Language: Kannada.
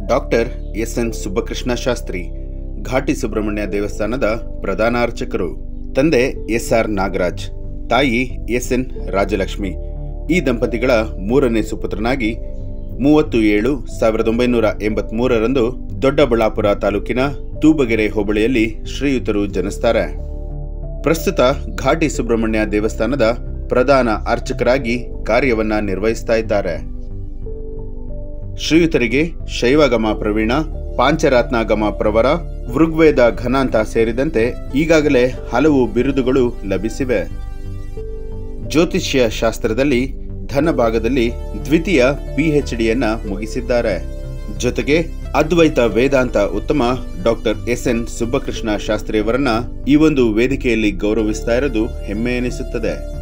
doctor S N Subbakrishna Shastri Ghati Subramanya ದೇವಸ್ಥಾನದ ಪ್ರಧಾನ ಅರ್ಚಕರು ತಂದೆ ಎಸ್ ಆರ್ ನಾಗರಾಜ್ ತಾಯಿ ಎಸ್ ಎನ್ ರಾಜಲಕ್ಷ್ಮಿ ಈ ದಂಪತಿಗಳ ಮೂರನೇ ಸುಪುತ್ರನಾಗಿ ಮೂವತ್ತು ಏಳು ಸಾವಿರದ ಒಂಬೈನೂರ ಎಂಬತ್ಮೂರರಂದು ದೊಡ್ಡಬಳ್ಳಾಪುರ ತಾಲೂಕಿನ ತೂಬಗೆರೆ ಹೋಬಳಿಯಲ್ಲಿ ಶ್ರೀಯುತರು ಜನಿಸ್ತಾರೆ ಪ್ರಸ್ತುತ ಘಾಟಿ ಸುಬ್ರಹ್ಮಣ್ಯ ದೇವಸ್ಥಾನದ ಪ್ರಧಾನ ಅರ್ಚಕರಾಗಿ ಕಾರ್ಯವನ್ನ ನಿರ್ವಹಿಸ್ತಾ ಇದ್ದಾರೆ ಶ್ರೀಯುತರಿಗೆ ಶೈವಗಮ ಪ್ರವೀಣ ಪಾಂಚರಾತ್ನಾಗಮ ಪ್ರವರ ವೃಗ್ವೇದ ಘನಾಂತ ಸೇರಿದಂತೆ ಈಗಾಗಲೇ ಹಲವು ಬಿರುದುಗಳು ಲಭಿಸಿವೆ ಜ್ಯೋತಿಷ್ಯ ಶಾಸ್ತ್ರದಲ್ಲಿ ಧನ ಭಾಗದಲ್ಲಿ ದ್ವಿತೀಯ ಪಿಎಚ್ಡಿಯನ್ನ ಮುಗಿಸಿದ್ದಾರೆ ಜೊತೆಗೆ ಅದ್ವೈತ ವೇದಾಂತ ಉತ್ತಮ ಡಾಕ್ಟರ್ ಎಸ್ ಎನ್ ಸುಬ್ಬಕೃಷ್ಣ ಶಾಸ್ತ್ರಿಯವರನ್ನ ಈ ಒಂದು ವೇದಿಕೆಯಲ್ಲಿ ಗೌರವಿಸ್ತಾ ಇರೋದು ಹೆಮ್ಮೆ ಎನಿಸುತ್ತದೆ